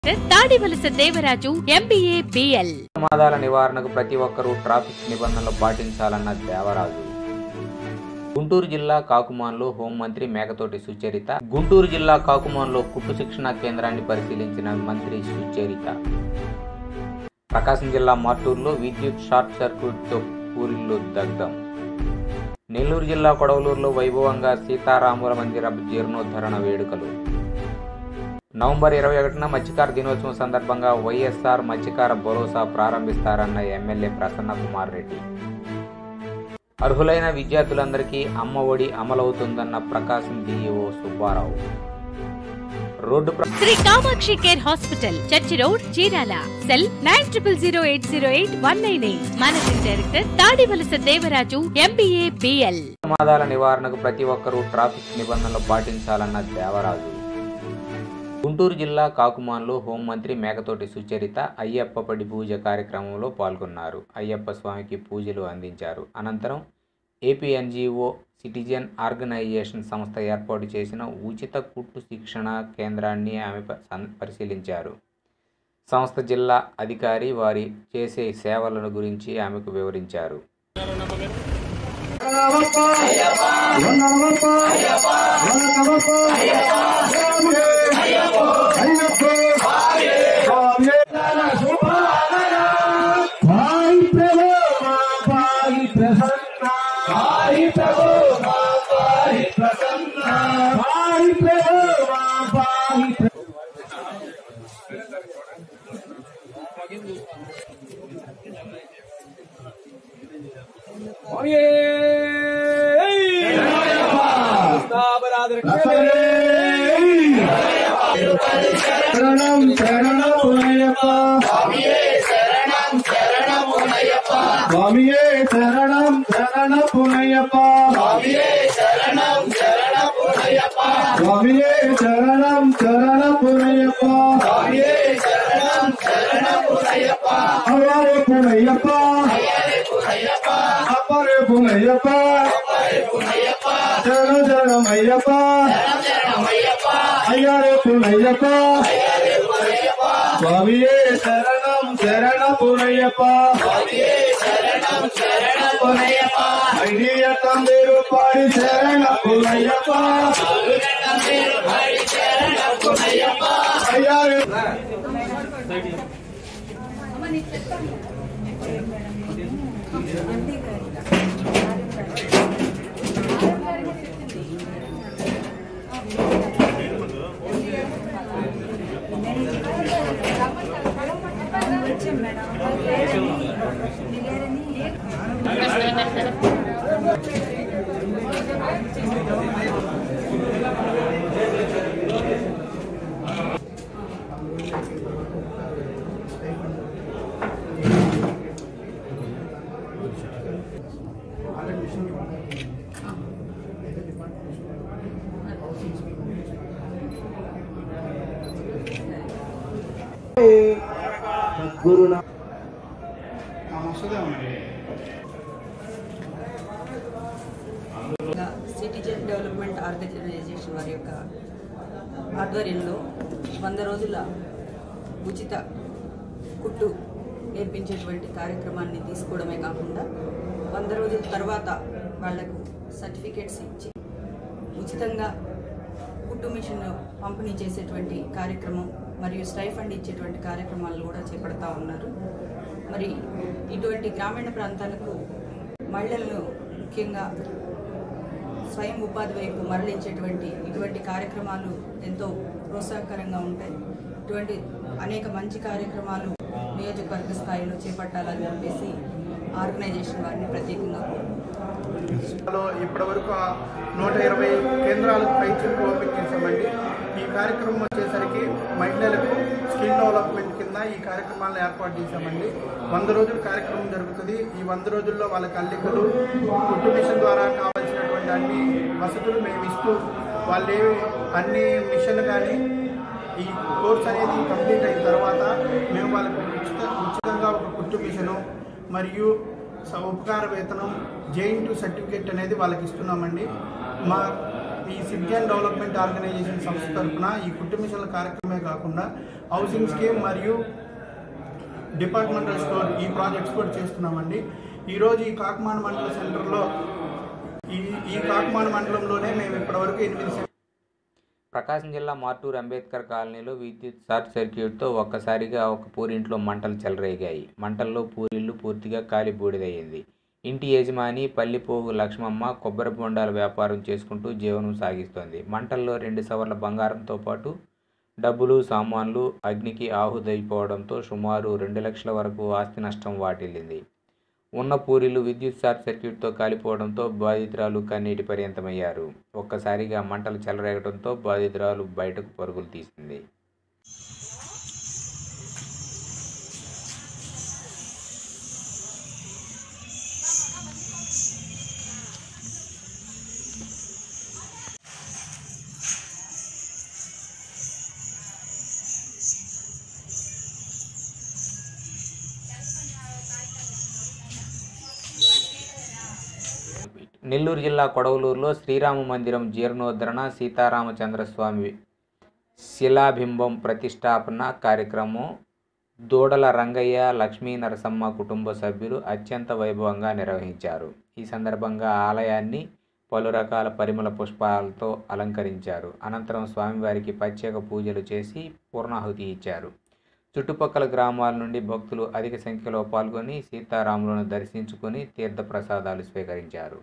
Tadivalasa Devaraju MBA BL ప్రమాదాల నివారణకు ప్రతి ఒక్కరూ ట్రాఫిక్ నిబంధనలు పాటించాలన్న దేవరాజు గుంటూరు జిల్లా కాకుమాన్లో హోంమంత్రి మేకతోటి సుచరిత గుంటూరు జిల్లా కాకుమాన్లో కుట్టు శిక్షణా కేంద్రాన్ని పరిశీలించిన మంత్రి సుచరిత ప్రకాశం జిల్లా మార్టూరులో విద్యుత్ షార్ట్ సర్క్యూట్తో పూరిల్లు దగ్ధం నెల్లూరు జిల్లా కొడవలూరులో వైభవంగా సీతారాముల మందిర జీర్ణోద్ధరణ వేడుకలు నవంబర్ ఇరవై ఒకటిన మత్స్యకార దినోత్సవం సందర్భంగా వైఎస్ఆర్ మత్స్యకార భరోసా ప్రారంభిస్తారన్న ఎమ్మెల్యే ప్రసన్న కుమార్ రెడ్డి అర్హులైన విద్యార్థులందరికీ అమ్మ ఒడి అమలవుతుందన్న ప్రకాశం డిఈఓ సుబ్బారావు రోడ్డు ప్ర- Shri Kamakshi care hospital church road Chirala cell nine triple zero eight zero eight one nine eight managing director Tadivalasa Devaraju MBA BL ప్రమాదాల నివారణకు ప్రతి ఒక్కరూ ట్రాఫిక్ నిబంధనలు పాటించాలన్న దేవరాజు గుంటూరు జిల్లా కాకుమాన్లో హోంమంత్రి మేకతోటి సుచరిత అయ్యప్ప పడి పూజ కార్యక్రమంలో పాల్గొన్నారు అయ్యప్ప స్వామికి పూజలు అందించారు అనంతరం ఏపీ ఎన్జిఓ సిటిజన్ ఆర్గనైజేషన్ సంస్థ ఏర్పాటు చేసిన ఉచిత కుట్టు శిక్షణ కేంద్రాన్ని ఆమె ప- సం- పరిశీలించారు సంస్థ జిల్లా అధికారి వారి చేసే సేవలను గురించి ఆమెకు వివరించారు శరణం శరణమయ్యప్ప స్వామియే శరణం శరణమయ్యప్ప స్వామియే శరణం శరణమయ్యప్ప స్వామియే శరణం శరణమయ్యప్ప స్వామియే శరణం శరణమయ్యప్ప స్వామియే శరణం శరణమయ్యప్ప అవారే పునయ్యప్ప అపరే పునయ్యప్ప శరణ శరణమయ్యప్ప అయ్యారే పునయ్యప్ప స్వామియే శరణం శరణ పునయ్యప్ప ఐడియ తందిరు పాడి శరణ పునయ్యప్ప అయ్యారే గురునా ఇంకా సిటిజన్ డెవలప్మెంట్ ఆర్గనైజేషన్ వారి యొక్క ఆధ్వర్యంలో వంద రోజుల ఉచిత కుట్టు నేర్పించేటువంటి కార్యక్రమాన్ని తీసుకోవడమే కాకుండా వంద రోజుల తర్వాత వాళ్లకు సర్టిఫికేట్స్ ఇచ్చి ఉచితంగా కుట్టు మిషన్ పంపిణీ చేసేటువంటి కార్యక్రమం మరియు స్టైఫండ్ ఇచ్చేటువంటి కార్యక్రమాలను కూడా చేపడతా ఉన్నారు మరి ఇటువంటి గ్రామీణ ప్రాంతాలకు మహిళలను ముఖ్యంగా స్వయం ఉపాధి వైపు మరలించేటువంటి ఇటువంటి కార్యక్రమాలు ఎంతో ప్రోత్సాహకరంగా ఉంటాయి ఇటువంటి అనేక మంచి కార్యక్రమాలు నియోజకవర్గ స్థాయిలో చేపట్టాలని చెప్పేసి ఆర్గనైజేషన్ వారిని ప్రత్యేకంగా కోరుతున్నాను. లో ఇప్పటి వరకు నూట ఇరవై కేంద్రాలకు పైచులకు ఓపెన్ చేశామండి ఈ కార్యక్రమం వచ్చేసరికి మహిళలకు స్కిల్ డెవలప్మెంట్ కింద ఈ కార్యక్రమాలను ఏర్పాటు చేశామండి వంద రోజుల కార్యక్రమం జరుగుతుంది ఈ వంద రోజుల్లో వాళ్ళకి అల్లికలు కుట్టు మిషన్ ద్వారా కావాల్సినటువంటి అన్ని వసతులు మేము ఇస్తూ వాళ్ళు ఏవి అన్ని మిషన్ కానీ ఈ కోర్స్ అనేది కంప్లీట్ అయిన తర్వాత మేము వాళ్ళకు ఉచిత ఉచితంగా ఒక కుట్టు మిషను మరియు స- ఉపకార వేతనం జేఎన్ టూ సర్టిఫికేట్ అనేది వాళ్ళకి ఇస్తున్నామండి మా ఈ సిటిజన్ డెవలప్మెంట్ ఆర్గనైజేషన్ సంస్థ తరఫున ఈ కుట్టు మిషన్ల కార్యక్రమమే కాకుండా హౌసింగ్ స్కీమ్ మరియు డిపార్ట్మెంటల్ స్టోర్ ఈ ప్రాజెక్ట్స్ కూడా చేస్తున్నామండి ఈరోజు ఈ కాకమాన మండల సెంటర్లో ఈ ఈ కాకమాన మండలంలోనే మేము ఇప్పటివరకు ఎనిమిది సెంటర్ ప్రకాశం జిల్లా మార్టూరు అంబేద్కర్ కాలనీలో విద్యుత్ షార్ట్ సర్క్యూట్తో ఒక్కసారిగా ఒక పూరింట్లో మంటలు చెలరేగాయి మంటల్లో పూరిల్లు పూర్తిగా కాలి బూడిదయ్యింది ఇంటి యజమాని పల్లిపోగు లక్ష్మమ్మ కొబ్బరి బొండాల వ్యాపారం చేసుకుంటూ జీవనం సాగిస్తోంది మంటల్లో రెండు సవర్ల బంగారంతో పాటు డబ్బులు సామాన్లు అగ్నికి ఆహుదైపోవడంతో సుమారు రెండు లక్షల వరకు ఆస్తి నష్టం వాటిల్లింది ఉన్న పూరిలు విద్యుత్ షార్ట్ సర్క్యూట్తో కాలిపోవడంతో బాధితురాలు కన్నీటి పర్యంతమయ్యారు ఒక్కసారిగా మంటలు చెలరేగడంతో బాధితురాలు బయటకు పరుగులు తీసింది నెల్లూరు జిల్లా కొడవలూరులో శ్రీరామ మందిరం జీర్ణోద్ధరణ సీతారామచంద్రస్వామి శిలాబింబం ప్రతిష్టాపన కార్యక్రమం దూడల రంగయ్య లక్ష్మీ నరసమ్మ కుటుంబ సభ్యులు అత్యంత వైభవంగా నిర్వహించారు ఈ సందర్భంగా ఆలయాన్ని పలు రకాల పరిమళ పుష్పాలతో అలంకరించారు అనంతరం స్వామివారికి ప్రత్యేక పూజలు చేసి పూర్ణాహుతి ఇచ్చారు చుట్టుపక్కల గ్రామాల నుండి భక్తులు అధిక సంఖ్యలో పాల్గొని సీతారాములను దర్శించుకొని తీర్థప్రసాదాలు స్వీకరించారు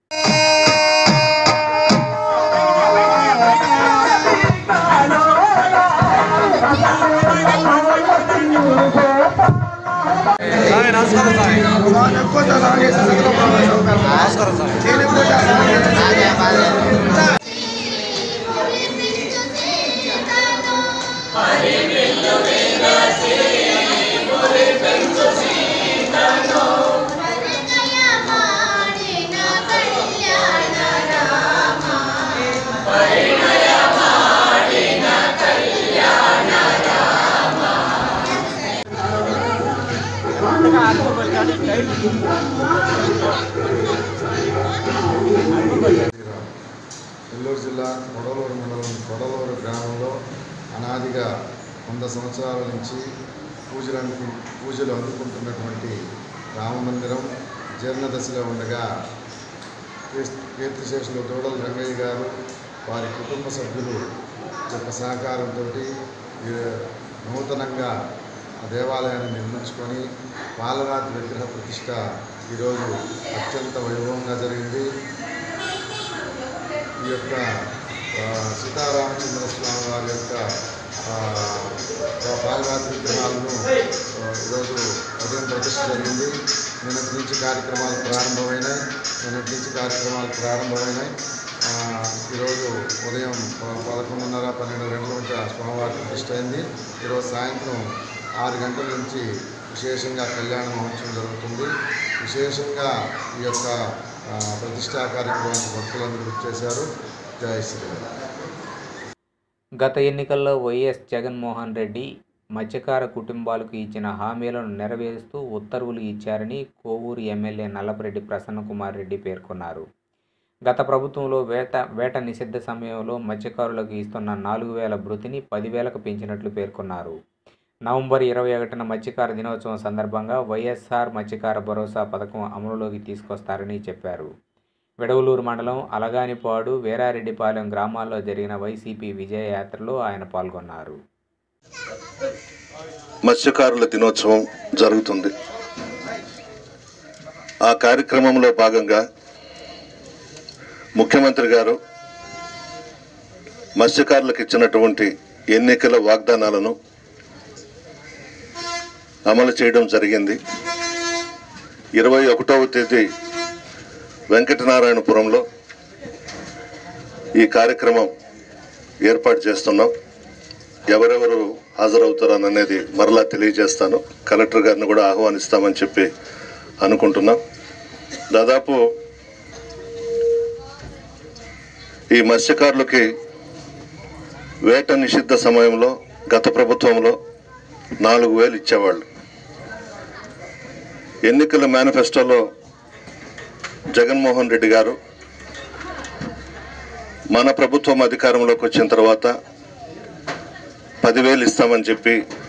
నెల్లూరు జిల్లా కొడలూరు మండలం కొడలూరు గ్రామంలో అనాదిగా వంద సంవత్సరాల నుంచి పూజలు అందుకు పూజలు అందుకుంటున్నటువంటి రామ మందిరం జీర్ణదశలో ఉండగా కీర్తి- కీర్తిశేషులు దూడల రంగయ్య గారు వారి కుటుంబ సభ్యులు యొక్క సహకారంతో నూతనంగా ఆ దేవాలయాన్ని నిర్మించుకొని పాలరాతి విగ్రహ ప్రతిష్ట ఈరోజు అత్యంత వైభవంగా జరిగింది ఈ యొక్క ఆ, సీతారామచంద్ర స్వామి వారి యొక్క ఆ, పాలరాతి విగ్రహాలను ఆ, ఈరోజు ఉదయం ప్రతిష్ట జరిగింది నిన్నటి నుంచి కార్యక్రమాలు ప్రారంభమైనాయి నిన్నటి నుంచి కార్యక్రమాలు ప్రారంభమైనాయి ఆ, ఈరోజు ఉదయం ప- పదకొండున్నర పన్నెండు గంటల నుంచి ఆ స్వామివారి ప్రతిష్ట అయింది ఈరోజు సాయంత్రం ఆరు గంటల నుంచి విశేషంగా కళ్యాణ మహోత్సవం జరుగుతుంది విశేషంగా ఈ యొక్క ఆ, ప్రతిష్టా కార్యక్రమానికి భక్తులందరూ వచ్చేశారు జై శ్రీరామ్ గత ఎన్నికల్లో వైఎస్ జగన్మోహన్ రెడ్డి మత్స్యకార కుటుంబాలకు ఇచ్చిన హామీలను నెరవేరుస్తూ ఉత్తర్వులు ఇచ్చారని కోవూరు ఎమ్మెల్యే నల్లపరెడ్డి ప్రసన్నకుమార్ రెడ్డి పేర్కొన్నారు గత ప్రభుత్వంలో వేట వేట నిషిద్ధ సమయంలో మత్స్యకారులకు ఇస్తున్న నాలుగు వేల భృతిని పదివేలకు పెంచినట్లు పేర్కొన్నారు నవంబర్ ఇరవై ఒకటిన మత్స్యకార దినోత్సవం సందర్భంగా వైఎస్ఆర్ మత్స్యకార భరోసా పథకం అమలులోకి తీసుకొస్తారని చెప్పారు విడవలూరు మండలం అలగానిపాడు వీరారెడ్డిపాలెం గ్రామాల్లో జరిగిన వైసీపీ విజయయాత్రలో ఆయన పాల్గొన్నారు మత్స్యకారుల దినోత్సవం జరుగుతుంది ఆ కార్యక్రమంలో భాగంగా ముఖ్యమంత్రి గారు మత్స్యకారులకు ఇచ్చినటువంటి ఎన్నికల వాగ్దానాలను అమలు చేయడం జరిగింది ఇరవై ఒకటవ తేదీ వెంకటనారాయణపురంలో ఈ కార్యక్రమం ఏర్పాటు చేస్తున్నాం ఎవరెవరు హాజరవుతారనేది మరలా తెలియజేస్తాను కలెక్టర్ గారిని కూడా ఆహ్వానిస్తామని చెప్పి అనుకుంటున్నాం దాదాపు ఈ మత్స్యకారులకి వేట నిషిద్ధ సమయంలో గత ప్రభుత్వంలో నాలుగు వేలు ఇచ్చేవాళ్ళు ఎన్నికల మేనిఫెస్టోలో జగన్మోహన్ రెడ్డి గారు మన ప్రభుత్వం అధికారంలోకి వచ్చిన తర్వాత పదివేలు ఇస్తామని చెప్పి